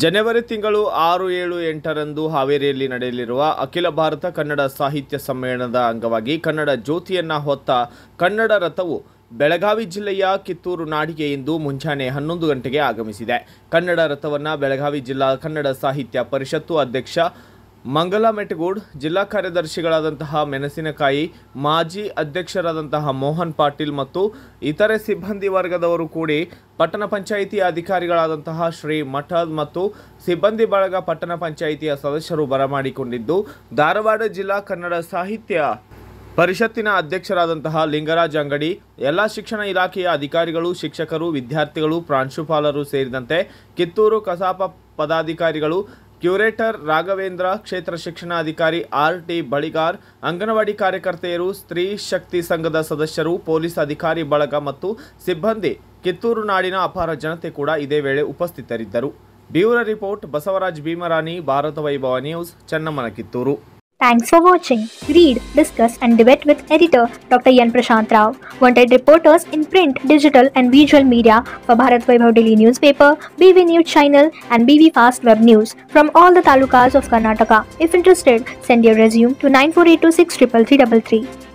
ಜನವರಿ ತಿಂಗಳು ಆರು ಏಳು ಎಂಟರಂದು ಹಾವೇರಿಯಲ್ಲಿ ನಡೆಯಲಿರುವ ಅಖಿಲ ಭಾರತ ಕನ್ನಡ ಸಾಹಿತ್ಯ ಸಮ್ಮೇಳನದ ಅಂಗವಾಗಿ ಕನ್ನಡ ಜ್ಯೋತಿಯನ್ನ ಹೊತ್ತ ಕನ್ನಡ ರಥವು ಬೆಳಗಾವಿ ಜಿಲ್ಲೆಯ ಕಿತ್ತೂರು ನಾಡಿಗೆ ಇಂದು ಮುಂಜಾನೆ ಹನ್ನೊಂದು ಗಂಟೆಗೆ ಆಗಮಿಸಿದೆ ಕನ್ನಡ ರಥವನ್ನು ಬೆಳಗಾವಿ ಜಿಲ್ಲಾ ಕನ್ನಡ ಸಾಹಿತ್ಯ ಪರಿಷತ್ತು ಅಧ್ಯಕ್ಷ ಮಂಗಲ ಮೆಟಗೂಡ್ ಜಿಲ್ಲಾ ಕಾರ್ಯದರ್ಶಿಗಳಾದಂತಹ ಮೆಣಸಿನಕಾಯಿ ಮಾಜಿ ಅಧ್ಯಕ್ಷರಾದಂತಹ ಮೋಹನ್ ಪಾಟೀಲ್ ಮತ್ತು ಇತರೆ ಸಿಬ್ಬಂದಿ ವರ್ಗದವರು ಕೂಡಿ ಪಟ್ಟಣ ಪಂಚಾಯಿತಿ ಅಧಿಕಾರಿಗಳಾದಂತಹ ಶ್ರೀ ಮಠದ್ ಮತ್ತು ಸಿಬ್ಬಂದಿ ಬಳಗ ಪಟ್ಟಣ ಪಂಚಾಯಿತಿಯ ಸದಸ್ಯರು ಬರಮಾಡಿಕೊಂಡಿದ್ದು ಧಾರವಾಡ ಜಿಲ್ಲಾ ಕನ್ನಡ ಸಾಹಿತ್ಯ ಪರಿಷತ್ತಿನ ಅಧ್ಯಕ್ಷರಾದಂತಹ ಲಿಂಗರಾಜ್ ಅಂಗಡಿ ಎಲ್ಲ ಶಿಕ್ಷಣ ಇಲಾಖೆಯ ಅಧಿಕಾರಿಗಳು ಶಿಕ್ಷಕರು ವಿದ್ಯಾರ್ಥಿಗಳು ಪ್ರಾಂಶುಪಾಲರು ಸೇರಿದಂತೆ ಕಿತ್ತೂರು ಕಸಾಪ ಪದಾಧಿಕಾರಿಗಳು ಕ್ಯೂರೇಟರ್ ರಾಘವೇಂದ್ರ ಕ್ಷೇತ್ರ ಶಿಕ್ಷಣಾಧಿಕಾರಿ ಆರ್ ಟಿ ಬಳಿಗಾರ್ ಅಂಗನವಾಡಿ ಕಾರ್ಯಕರ್ತೆಯರು ಸ್ತ್ರೀ ಶಕ್ತಿ ಸಂಘದ ಸದಸ್ಯರು ಪೊಲೀಸ್ ಅಧಿಕಾರಿ ಬಳಗ ಮತ್ತು ಸಿಬ್ಬಂದಿ ಕಿತ್ತೂರು ನಾಡಿನ ಅಪಾರ ಜನತೆ ಕೂಡ ಇದೇ ವೇಳೆ ಉಪಸ್ಥಿತರಿದ್ದರು bureau report Basavaraj Bhimarani Bharata Vaibhava news ಚೆನ್ನಮ್ಮನ Kittur Thanks for watching. Read, discuss, and debate with editor Dr. Yan Prashant Rao. Wanted reporters in print, digital, and visual media for Bharat Vaibhav Daily newspaper, BV News channel, and BV Fast Web News from all the talukas of Karnataka. If interested, send your resume to 9482633333.